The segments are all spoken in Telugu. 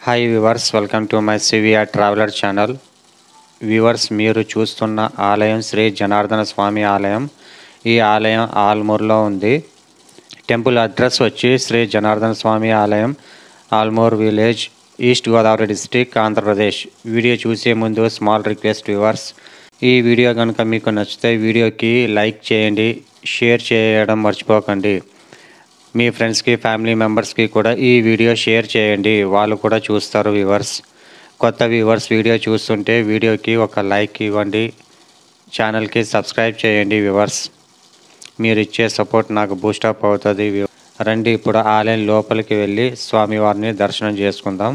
hi viewers welcome to my CVR traveller channel viewers మీరు చూస్తున్న ఆలయం శ్రీ జనార్దన స్వామి ఆలయం ఈ ఆలయం ఆల్మూర్లో ఉంది టెంపుల్ అడ్రస్ వచ్చి శ్రీ జనార్దన స్వామి ఆలయం Almur village east Godavari district Andhra Pradesh video చూసే ముందు స్మాల్ రిక్వెస్ట్ వ్యూవర్స్ ఈ వీడియో కనుక మీకు నచ్చితే వీడియోకి లైక్ చేయండి షేర్ చేయడం మర్చిపోకండి మీ ఫ్రెండ్స్కి ఫ్యామిలీ మెంబర్స్కి కూడా ఈ వీడియో షేర్ చేయండి వాళ్ళు కూడా చూస్తారు వ్యూవర్స్ కొత్త వ్యూవర్స్ వీడియో చూస్తుంటే వీడియోకి ఒక లైక్ ఇవ్వండి ఛానల్కి సబ్స్క్రైబ్ చేయండి వ్యూవర్స్ మీరు ఇచ్చే సపోర్ట్ నాకు బూస్టప్ అవుతుంది వ్యూ- రండి ఇప్పుడు ఆలయం లోపలికి వెళ్ళి స్వామివారిని దర్శనం చేసుకుందాం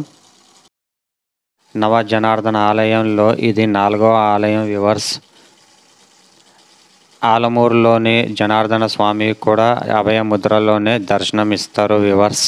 నవ జనార్దన ఆలయంలో ఇది నాలుగో ఆలయం వ్యూవర్స్ ఆలమూరులోని జనార్దన స్వామి కూడా అభయ ముద్రలోనే దర్శనం ఇస్తారు వివర్స్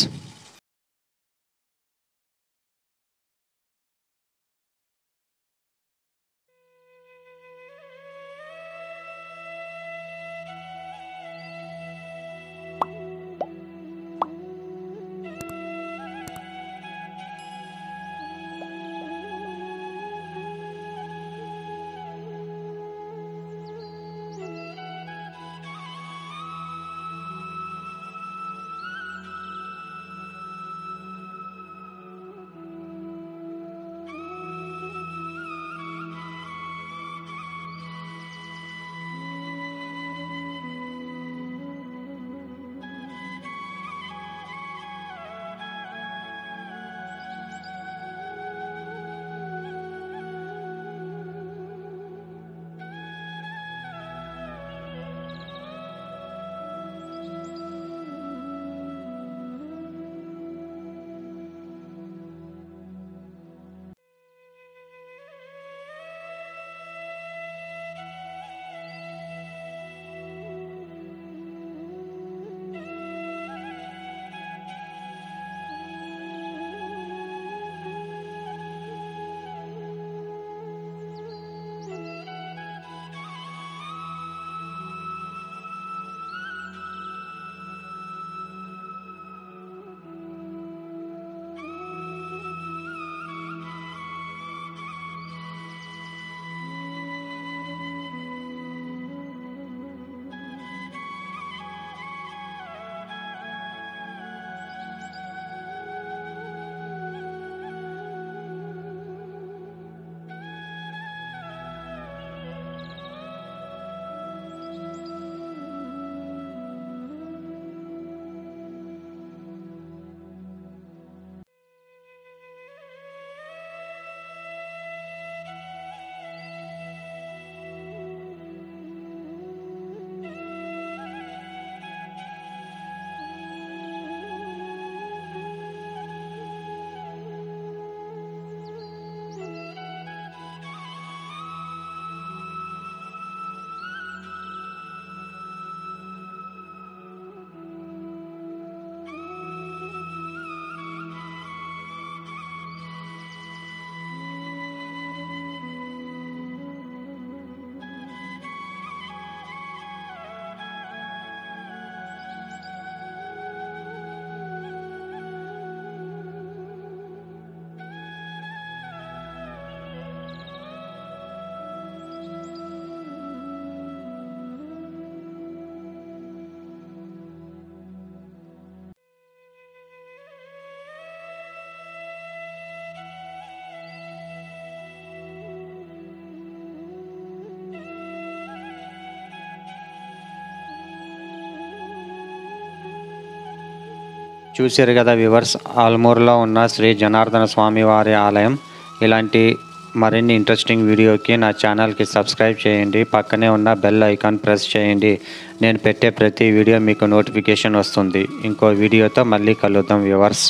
చూశారు కదా వివర్స్ ఆల్మూర్లో ఉన్న శ్రీ జనార్దన స్వామి వారి ఆలయం ఇలాంటి మరిన్ని ఇంట్రెస్టింగ్ వీడియోకి నా ఛానల్కి సబ్స్క్రైబ్ చేయండి పక్కనే ఉన్న బెల్ ఐకాన్ ప్రెస్ చేయండి నేను పెట్టే ప్రతి వీడియో మీకు నోటిఫికేషన్ వస్తుంది ఇంకో వీడియోతో మళ్ళీ కలుద్దాం వ్యూవర్స్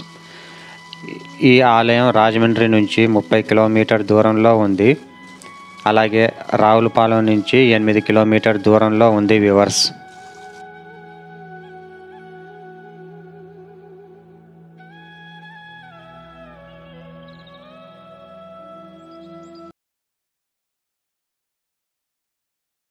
ఈ ఆలయం రాజమండ్రి నుంచి ముప్పై కిలోమీటర్ దూరంలో ఉంది అలాగే రావులపాలెం నుంచి ఎనిమిది కిలోమీటర్ దూరంలో ఉంది వ్యూవర్స్